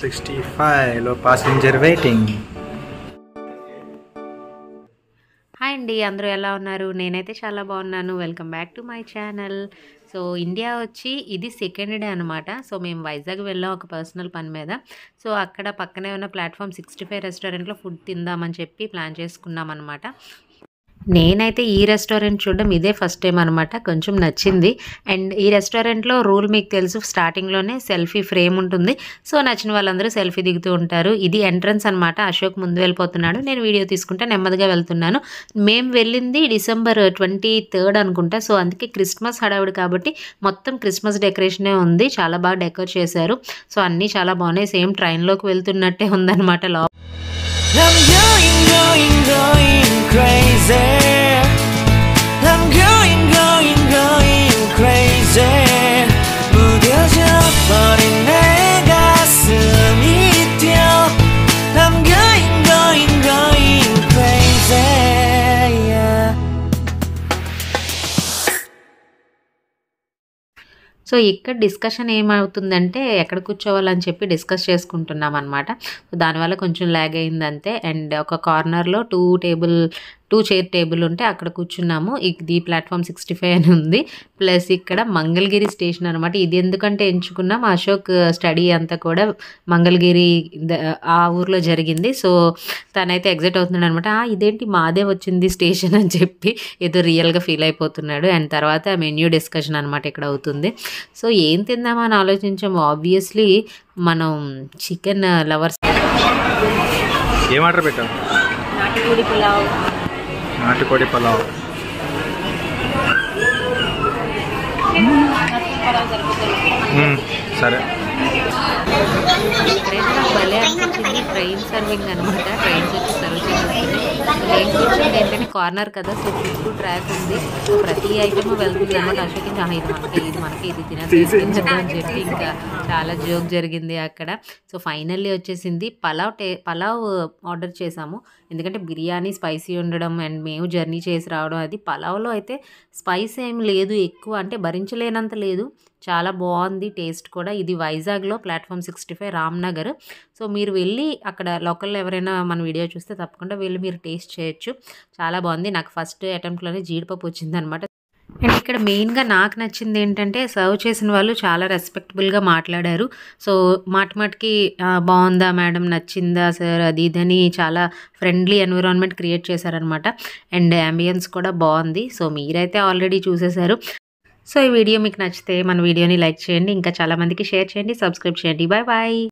Sixty ఫైవ్లో passenger waiting hi అండి అందరూ ఎలా ఉన్నారు నేనైతే చాలా బాగున్నాను welcome back to my channel so India వచ్చి ఇది సెకండ్ డే అనమాట సో మేము వైజాగ్ వెళ్ళాం ఒక పర్సనల్ పని మీద సో అక్కడ పక్కనే ఉన్న ప్లాట్ఫామ్ సిక్స్టీ ఫైవ్ రెస్టారెంట్లో ఫుడ్ తిందామని చెప్పి ప్లాన్ చేసుకున్నాం అనమాట నేనైతే ఈ రెస్టారెంట్ చూడడం ఇదే ఫస్ట్ టైం అనమాట కొంచెం నచ్చింది అండ్ ఈ రెస్టారెంట్లో రూల్ మీకు తెలుసు స్టార్టింగ్లోనే సెల్ఫీ ఫ్రేమ్ ఉంటుంది సో నచ్చిన వాళ్ళందరూ సెల్ఫీ దిగుతూ ఉంటారు ఇది ఎంట్రన్స్ అనమాట అశోక్ ముందు వెళ్ళిపోతున్నాడు నేను వీడియో తీసుకుంటే నెమ్మదిగా వెళ్తున్నాను మేము వెళ్ళింది డిసెంబర్ ట్వంటీ థర్డ్ అనుకుంటా సో అందుకే క్రిస్మస్ హడావుడి కాబట్టి మొత్తం క్రిస్మస్ డెకరేషనే ఉంది చాలా బాగా డెకరేట్ చేశారు సో అన్నీ చాలా బాగున్నాయి సేమ్ ట్రైన్లోకి వెళ్తున్నట్టే ఉందన్నమాట లోపల I'm going, going, going crazy. I'm going, going, going crazy. 무뎌져 버린 내 가슴이 뛰어. I'm going, going, going crazy. Yeah. So ఇక్కడ డిస్కషన్ ఏమవుతుందంటే ఎక్కడ కూర్చోవాలని చెప్పి డిస్కస్ చేసుకుంటున్నాం అనమాట సో దానివల్ల కొంచెం ల్యాగ్ అయింది అంతే అండ్ ఒక కార్నర్లో two table two chair table ఉంటే అక్కడ కూర్చున్నాము ఇది ప్లాట్ఫామ్ సిక్స్టీ ఫైవ్ అని ఉంది ప్లస్ ఇక్కడ మంగళగిరి స్టేషన్ అనమాట ఇది ఎందుకంటే ఎంచుకున్నాం అశోక్ స్టడీ అంతా కూడా మంగళగిరి ద- ఆ ఊర్లో జరిగింది సో తనైతే ఎగ్జైట్ అవుతున్నాడు అనమాట ఇదేంటి మాదే వచ్చింది స్టేషన్ అని చెప్పి ఏదో రియల్గా ఫీల్ అయిపోతున్నాడు అండ్ తర్వాత మెన్యూ డిస్కషన్ అనమాట ఇక్కడ అవుతుంది సో ఏం తిందామని ఆలోచించాము ఆబ్వియస్లీ మనం చికెన్ లవర్స్ ఏం ఆర్డర్ పెట్టావు నాటుకోడి పులావ్ నాటుకోడి పలావ్ మ్మ్, సరే ఇక్కడైతే నాకు భలే అనిపించింది ట్రైన్ సర్వింగ్ అనమాట ట్రైన్స్ వచ్చి సర్వ్ చేసేస్తుంది నేను కూర్చొని ఏంటంటే కార్నర్ కదా సో చుట్టూ ట్రాక్ ఉంది సో ప్రతి ఐటమ్ వెళ్తుంది అనమాట అశోక్ ఇంకా "ఆహా, ఇది మనకి ఇది మనకి ఇది తినేద్దాం ఇది తినేద్దాం" అని చెప్పి ఇంకా చాలా జోక్ జరిగింది అక్కడ సో ఫైనల్లీ వచ్చేసింది పలావ్ టే పలావ్ ఆర్డర్ చేసాము ఎందుకంటే బిర్యానీ స్పైసీ ఉండడం అండ్ మేము జర్నీ చేసి రావడం అది పలావ్లో అయితే స్పైస్ ఏం లేదు ఎక్కువ అంటే భరించలేనంత లేదు చాలా బాగుంది టేస్ట్ కూడా ఇది వైజాగ్లో platform sixty five Ramnagar so మీరు వెళ్ళి అక్కడ లోకల్లో ఎవరైనా మన వీడియో చూస్తే తప్పకుండా వెళ్ళి మీరు టేస్ట్ చేయొచ్చు చాలా బాగుంది నాకు ఫస్ట్ అటెంప్ట్లోనే జీడిపప్పు వచ్చిందనమాట అండ్ ఇక్కడ మెయిన్గా నాకు నచ్చింది ఏంటంటే సర్వ్ చేసిన వాళ్ళు చాలా రెస్పెక్టబుల్గా మాట్లాడారు సో మాట మాటకి "ఆ, బాగుందా మేడం నచ్చిందా సార్ అది ఇదని చాలా ఫ్రెండ్లీ ఎన్విరాన్మెంట్ క్రియేట్ చేశారనమాట అండ్ అంబియన్స్ కూడా బాగుంది సో మీరైతే ఆల్రెడీ చూసేశారు సో ఈ వీడియో మీకు నచ్చితే మన వీడియోని లైక్ చేయండి ఇంకా చాలా మందికి షేర్ చేయండి సబ్స్క్రైబ్ చేయండి బాయ్ బాయ్